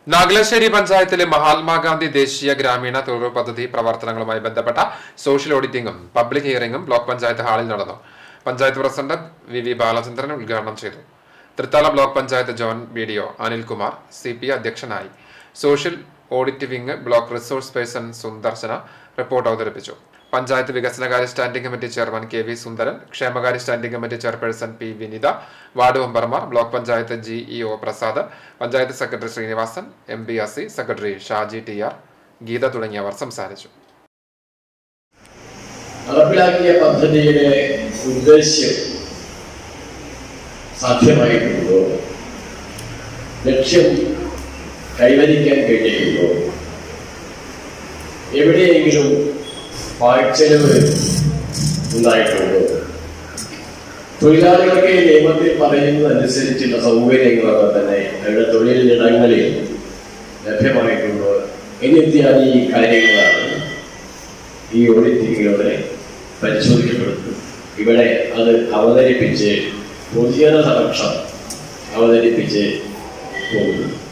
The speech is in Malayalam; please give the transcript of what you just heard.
നാഗലശ്ശേരി പഞ്ചായത്തിലെ മഹാത്മാഗാന്ധി ദേശീയ ഗ്രാമീണ തൊഴിൽ പദ്ധതി പ്രവർത്തനങ്ങളുമായി ബന്ധപ്പെട്ട സോഷ്യൽ ഓഡിറ്റിംഗും പബ്ലിക് ഹിയറിംഗും ബ്ലോക്ക് പഞ്ചായത്ത് ഹാളിൽ നടന്നു panchayat president V V Balachandran ഉദ്ഘാടനം ചെയ്തു Thrithala block panchayat joint B D O Anilkumar C P അധ്യക്ഷനായി social audit wing block resource person സുന്ദർശന റിപ്പോർട്ട് അവതരിപ്പിച്ചു പഞ്ചായത്ത് വികസനകാര്യ standing committee chairman K V Sundaran ക്ഷേമകാര്യ standing committee chairperson P Vinitha ward മെമ്പർമാർ block panchayat G E O Prasad panchayat secretary Srinivasan M P അസി secretary Shaji T R Geetha തുടങ്ങിയവർ സംസാരിച്ചു നടപ്പിലാക്കിയ പദ്ധതിയുടെ ഉദ്ദേശ്യം സാധ്യമായിട്ടുണ്ടോ ലക്ഷ്യം കൈവരിക്കാൻ കഴിഞ്ഞിട്ടുണ്ടോ എവിടെയെങ്കിലും പാഴ്ചെലവ് ഉണ്ടായിട്ടുണ്ടോ തൊഴിലാളികൾക്ക് ഈ നിയമത്തിൽ പറയുന്നതനുസരിച്ചുള്ള സൗകര്യങ്ങളൊക്കെ തന്നെ അവരുടെ തൊഴിലിടങ്ങളിൽ ലഭ്യമായിട്ടുണ്ടോ എന്നിത്യാദി കാര്യങ്ങളാണ് ഈ ഓഡിറ്റിങ്ങിലൂടെ പരിശോധിക്കപ്പെടുന്നത് ഇവിടെ അത് അവതരിപ്പിച്ച് പൊതുജന സമക്ഷം അവതരിപ്പിച്ച് പോകുന്നു